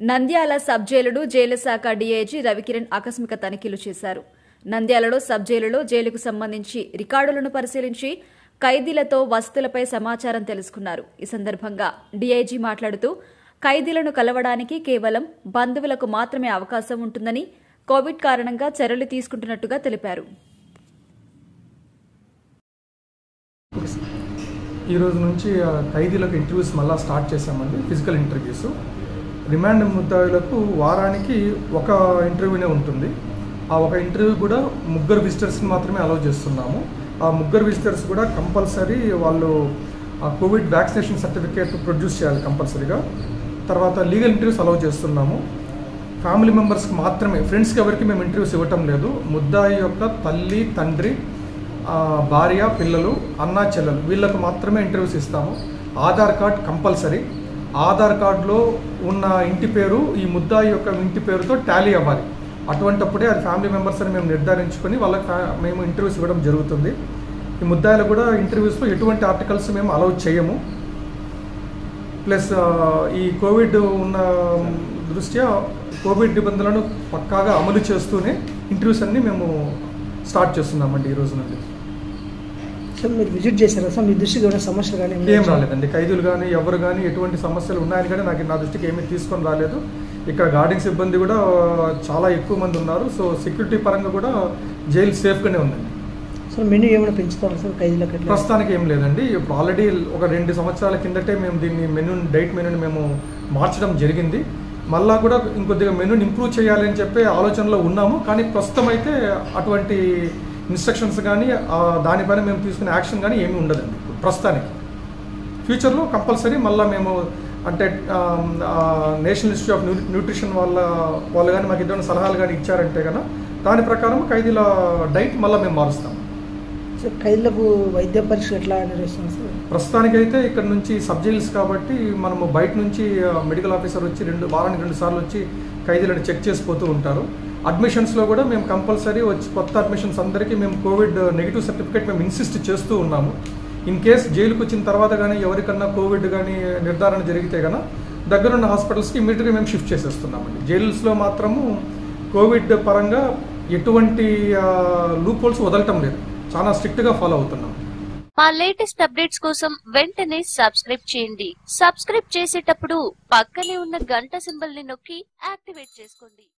Nandyal sub జైలును jail శాఖ DIG Ravikiran ఆకస్మిక తనిఖీలు చేశారు నంద్యాలలో సబ్ జైలులో జైలుకు సంబంధించి రికార్డులను పరిశీలించి ఖైదీలతో వసతులపై సమాచారం తెలుసుకున్నారు ఈ సందర్భంగా డీఐజీ మాట్లాడుతూ ఖైదీలను కలవడానికి కేవలం బంధువులకు మాత్రమే అవకాశం ఉంటుందని కోవిడ్ కారణంగా చర్యలు తీసుకుంటున్నట్టుగా తెలిపారు ఈ రోజు నుంచి ఆ, ఖైదీలకు ఇంటర్వ్యూస్ మళ్ళీ స్టార్ట్ చేశామండి ఫిజికల్ ఇంటర్వ్యూస్ రిమాండ్ ముద్దాయిలకు వారానికి ఒక ఇంటర్వ్యూనే ఉంటుంది ఆ ఒక ఇంటర్వ్యూ కూడా ముగ్గురు విజిటర్స్ని మాత్రమే అలౌ చేస్తున్నాము ఆ ముగ్గురు విజిటర్స్ కూడా కంపల్సరీ వాళ్ళు ఆ కోవిడ్ వ్యాక్సినేషన్ సర్టిఫికేట్ ప్రొడ్యూస్ చేయాలి కంపల్సరీగా తర్వాత లీగల్ ఇంటర్వ్యూస్ అలౌ చేస్తున్నాము ఫ్యామిలీ మెంబర్స్కి మాత్రమే ఫ్రెండ్స్కి ఎవరికి మేము ఇంటర్వ్యూస్ ఇవ్వటం లేదు ముద్దాయి యొక్క తల్లి తండ్రి ఆ, భార్య పిల్లలు అన్న చెల్లెలు వీళ్ళకు మాత్రమే ఇంటర్వ్యూస్ ఇస్తాము ఆధార్ కార్డ్ కంపల్సరీ ఆధార్ కార్డులో ఉన్న ఇంటి పేరు ఈ ముద్దాయి యొక్క ఇంటి పేరుతో టాలీ అవ్వాలి అటువంటప్పుడే అది ఫ్యామిలీ మెంబర్స్ అని మేము నిర్ధారించుకొని వాళ్ళకి ఫ్యా- మేము ఇంటర్వ్యూస్ ఇవ్వడం జరుగుతుంది ఈ ముద్దాయిలు కూడా ఇంటర్వ్యూస్లో ఎటువంటి ఆర్టికల్స్ మేము అలౌ చేయము ప్లస్ ఆ, ఈ కోవిడ్ ఉన్న దృష్ట్యా కోవిడ్ నిబంధనలను పక్కాగా అమలు చేస్తూనే ఇంటర్వ్యూస్ అన్ని మేము స్టార్ట్ చేస్తున్నామండి ఈ రోజు నుండి సార్ మీరు విజిట్ చేశారా సార్ మీ దృష్టికి ఏమైనా సమస్యలు కానీ ఏం రాలేదండి ఖైదీలు కానీ ఎవరు కానీ ఎటువంటి సమస్యలు ఉన్నాయని కానీ నాకు నా దృష్టికి ఏమీ తీసుకొని రాలేదు ఇక్కడ గార్డింగ్ సిబ్బంది కూడా చాలా ఎక్కువ మంది ఉన్నారు సో సెక్యూరిటీ పరంగా కూడా జైలు సేఫ్గానే ఉందండి సార్ మెనూ ఏమైనా పెంచుతారా సార్ ఖైదీలకు ఎట్లా ప్రస్తుతానికి ఏం లేదండి ఇప్పుడు ఆల్రెడీ ఒక రెండు సంవత్సరాల కిందటే మేము దీన్ని మెనూ డైట్ మెనూని మేము మార్చడం జరిగింది మళ్ళా కూడా ఇంకొద్దిగా మెనూని ఇంప్రూవ్ చేయాలి అని చెప్పి ఆలోచనలో ఉన్నాము కానీ ప్రస్తుతం అయితే అటువంటి ఇన్స్ట్రక్షన్స్ కానీ ఆ, దానిపైన మేము తీసుకునే యాక్షన్ కానీ ఏమీ ఉండదండి ప్రస్తుతానికి ఫ్యూచర్లో కంపల్సరీ మళ్ళీ మేము అంటే national institute of new- nutrition వాళ్ళ వాళ్ళు కానీ మాకు ఏదైనా సలహాలు కానీ ఇచ్చారంటే కనుక దాని ప్రకారం ఖైదీల డైట్ మళ్ళీ మేము మారుస్తాం సార్ ఖైదీలకు వైద్య పరీక్ష ఎట్లా నిర్వహిస్తున్నారు సార్ ప్రస్తుతానికైతే ఇక్కడ నుంచి సబ్ జైల్స్ కాబట్టి మనము బయట నుంచి ఆ, మెడికల్ ఆఫీసర్ వచ్చి రెండు వారానికి రెండు సార్లు వచ్చి ఖైదీలను చెక్ చేసిపోతూ ఉంటారు అడ్మిషన్స్లో కూడా మేము కంపల్సరీ వచ్చి కొత్త అడ్మిషన్స్ అందరికీ మేము కోవిడ్ నెగిటివ్ సర్టిఫికేట్ మేము ఇన్సిస్ట్ చేస్తూ ఉన్నాము ఇన్ కేస్ జైలుకి వచ్చిన తర్వాత కానీ ఎవరికన్నా కోవిడ్ కానీ నిర్ధారణ జరిగితే కనుక దగ్గరున్న హాస్పిటల్స్కి ఇమీడియట్గా మేము షిఫ్ట్ చేసేస్తున్నామండి జైల్స్లో మాత్రము కోవిడ్ పరంగా ఎటువంటి లూప్ హోల్స్ వదలటం లేదు చాలా స్ట్రిక్ట్గా ఫాలో అవుతున్నాం మా లేటెస్ట్ అప్డేట్స్ కోసం వెంటనే సబ్స్క్రైబ్ చేయండి సబ్స్క్రైబ్ చేసేటప్పుడు పక్కనే ఉన్న గంట సింబల్ ని నొక్కి యాక్టివేట్ చేసుకోండి